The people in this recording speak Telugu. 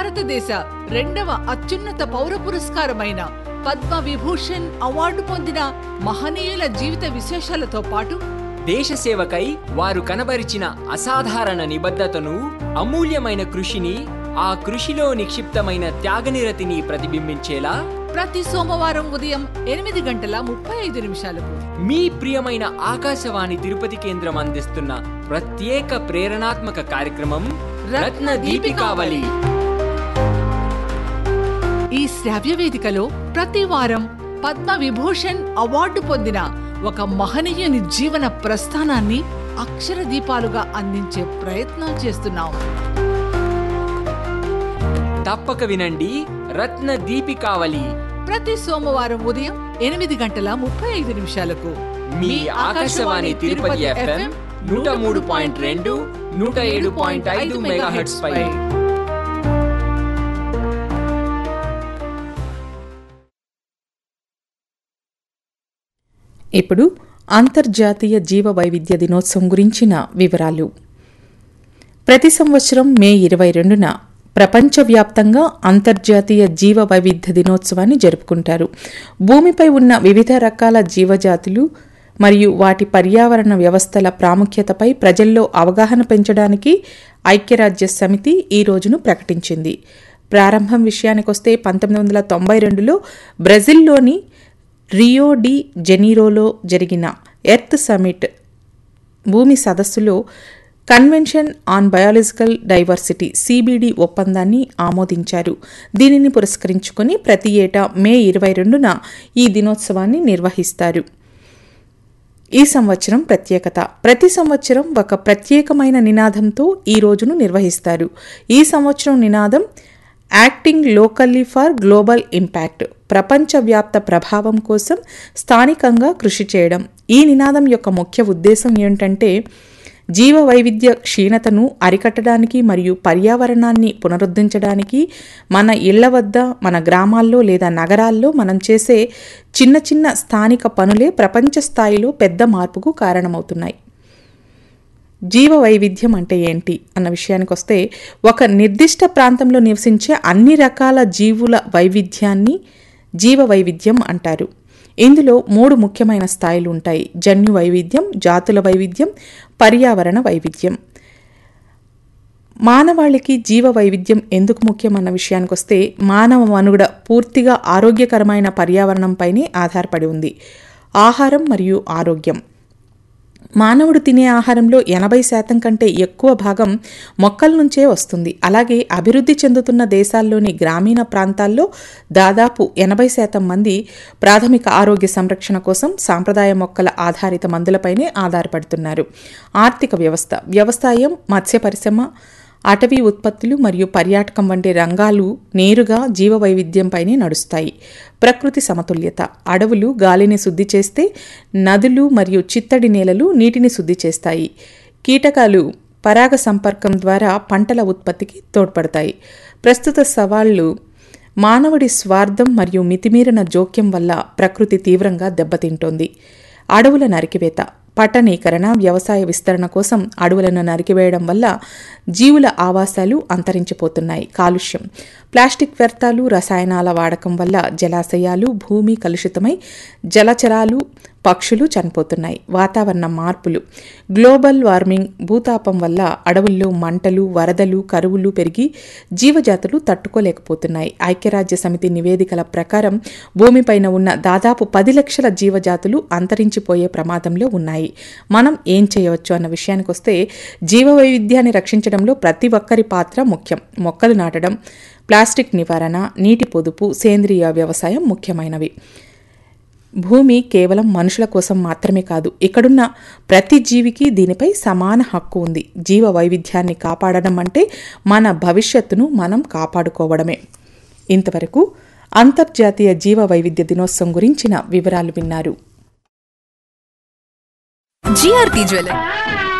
భారతదేశ రెండవ అత్యున్నత పౌర పురస్కారమైన పద్మ విభూషణ్ అవార్డు పొందిన మహనీయుల జీవిత విశేషాలతో పాటు దేశ సేవకై వారు కనబరిచిన అసాధారణ నిబద్ధతను అమూల్యమైన కృషిని ఆ కృషిలో నిక్షిప్తమైన త్యాగనిరతిని ప్రతిబింబించేలా ప్రతి సోమవారం ఉదయం ఎనిమిది గంటల ముప్పై ఐదు నిమిషాలకు మీ ప్రియమైన ఆకాశవాణి తిరుపతి కేంద్రం అందిస్తున్న ప్రత్యేక ప్రేరణాత్మక కార్యక్రమం రత్న దీపికావళి ఈ శ్రావ్య వేదికలో ప్రతి వారం పద్మ విభూషణ్ అవార్డు పొందిన ఒక మహనీయుని జీవన ప్రస్థానాన్ని అక్షర దీపాలుగా అందించే ప్రయత్నం చేస్తున్నాం తప్పక వినండి రత్న దీపికావళి ప్రతి సోమవారం ఉదయం ఎనిమిది గంటల ముప్పై ఐదు నిమిషాలకు మీ ఆకాశవాణి తిరుపతి ఎఫ్ఎం నూట మూడు పాయింట్ రెండు నూట ఏడు పాయింట్ ఐదు మెగాహెట్స్ పై ఇప్పుడు అంతర్జాతీయ జీవ వైవిధ్య దినోత్సవం గురించిన వివరాలు ప్రతి సంవత్సరం మే ఇరవై రెండున ప్రపంచవ్యాప్తంగా అంతర్జాతీయ జీవ వైవిధ్య దినోత్సవాన్ని జరుపుకుంటారు భూమిపై ఉన్న వివిధ రకాల జీవజాతులు మరియు వాటి పర్యావరణ వ్యవస్థల ప్రాముఖ్యతపై ప్రజల్లో అవగాహన పెంచడానికి ఐక్యరాజ్య సమితి ఈ రోజును ప్రకటించింది ప్రారంభం విషయానికొస్తే పంతొమ్మిది వందల తొంభై రెండులో బ్రెజిల్లోని రియో డి జెనీరోలో జరిగిన ఎర్త్ సమిట్ భూమి సదస్సులో convention on biological diversity CBD ఒప్పందాన్ని ఆమోదించారు దీనిని పురస్కరించుకొని ప్రతి ఏటా మే ఇరవై రెండున ఈ దినోత్సవాన్ని నిర్వహిస్తారు ఈ సంవత్సరం ప్రత్యేకత ప్రతి సంవత్సరం ఒక ప్రత్యేకమైన నినాదంతో ఈ రోజును నిర్వహిస్తారు ఈ సంవత్సరం నినాదం acting locally for global impact ప్రపంచవ్యాప్త ప్రభావం కోసం స్థానికంగా కృషి చేయడం ఈ నినాదం యొక్క ముఖ్య ఉద్దేశం ఏంటంటే జీవ వైవిధ్య క్షీణతను అరికట్టడానికి మరియు పర్యావరణాన్ని పునరుద్ధరించడానికి మన ఇళ్ల వద్ద మన గ్రామాల్లో లేదా నగరాల్లో మనం చేసే చిన్న చిన్న స్థానిక పనులే ప్రపంచ స్థాయిలో పెద్ద మార్పుకు కారణమవుతున్నాయి జీవ వైవిధ్యం అంటే ఏంటి అన్న విషయానికి వస్తే ఒక నిర్దిష్ట ప్రాంతంలో నివసించే అన్ని రకాల జీవుల వైవిధ్యాన్ని జీవ వైవిధ్యం అంటారు ఇందులో మూడు ముఖ్యమైన స్థాయిలు ఉంటాయి జన్యు వైవిధ్యం జాతుల వైవిధ్యం పర్యావరణ వైవిధ్యం మానవాళికి జీవ వైవిధ్యం ఎందుకు ముఖ్యం అన్న విషయానికి వస్తే మానవ మనుగడ పూర్తిగా ఆరోగ్యకరమైన పర్యావరణంపైనే ఆధారపడి ఉంది ఆహారం మరియు ఆరోగ్యం మానవుడు తినే ఆహారంలో ఎనభై శాతం కంటే ఎక్కువ భాగం మొక్కల నుంచే వస్తుంది అలాగే అభివృద్ధి చెందుతున్న దేశాల్లోని గ్రామీణ ప్రాంతాల్లో దాదాపు ఎనభై శాతం మంది ప్రాథమిక ఆరోగ్య సంరక్షణ కోసం సాంప్రదాయ మొక్కల ఆధారిత మందులపైనే ఆధారపడుతున్నారు ఆర్థిక వ్యవస్థ వ్యవసాయం మత్స్య పరిశ్రమ అటవీ ఉత్పత్తులు మరియు పర్యాటకం వంటి రంగాలు నేరుగా జీవ వైవిధ్యంపైనే నడుస్తాయి ప్రకృతి సమతుల్యత అడవులు గాలిని శుద్ధి చేస్తే నదులు మరియు చిత్తడి నేలలు నీటిని శుద్ధి చేస్తాయి కీటకాలు పరాగ సంపర్కం ద్వారా పంటల ఉత్పత్తికి తోడ్పడతాయి ప్రస్తుత సవాళ్లు మానవుడి స్వార్థం మరియు మితిమీరిన జోక్యం వల్ల ప్రకృతి తీవ్రంగా దెబ్బతింటోంది అడవుల నరికివేత పట్టణీకరణ వ్యవసాయ విస్తరణ కోసం అడవులను నరికివేయడం వల్ల జీవుల ఆవాసాలు అంతరించిపోతున్నాయి కాలుష్యం ప్లాస్టిక్ వ్యర్థాలు రసాయనాల వాడకం వల్ల జలాశయాలు భూమి కలుషితమై జలచరాలు పక్షులు చనిపోతున్నాయి వాతావరణ మార్పులు గ్లోబల్ వార్మింగ్ భూతాపం వల్ల అడవుల్లో మంటలు వరదలు కరువులు పెరిగి జీవజాతులు తట్టుకోలేకపోతున్నాయి ఐక్యరాజ్య సమితి నివేదికల ప్రకారం భూమిపైన ఉన్న దాదాపు పది లక్షల జీవజాతులు అంతరించిపోయే ప్రమాదంలో ఉన్నాయి మనం ఏం చేయవచ్చు అన్న విషయానికి వస్తే జీవ వైవిధ్యాన్ని రక్షించడంలో ప్రతి ఒక్కరి పాత్ర ముఖ్యం మొక్కలు నాటడం ప్లాస్టిక్ నివారణ నీటి పొదుపు సేంద్రియ వ్యవసాయం ముఖ్యమైనవి భూమి కేవలం మనుషుల కోసం మాత్రమే కాదు ఇక్కడున్న ప్రతి జీవికి దీనిపై సమాన హక్కు ఉంది జీవ వైవిధ్యాన్ని కాపాడడం అంటే మన భవిష్యత్తును మనం కాపాడుకోవడమే ఇంతవరకు అంతర్జాతీయ జీవ వైవిధ్య దినోత్సవం గురించిన వివరాలు విన్నారు జిఆర్పి జ్యువెలర్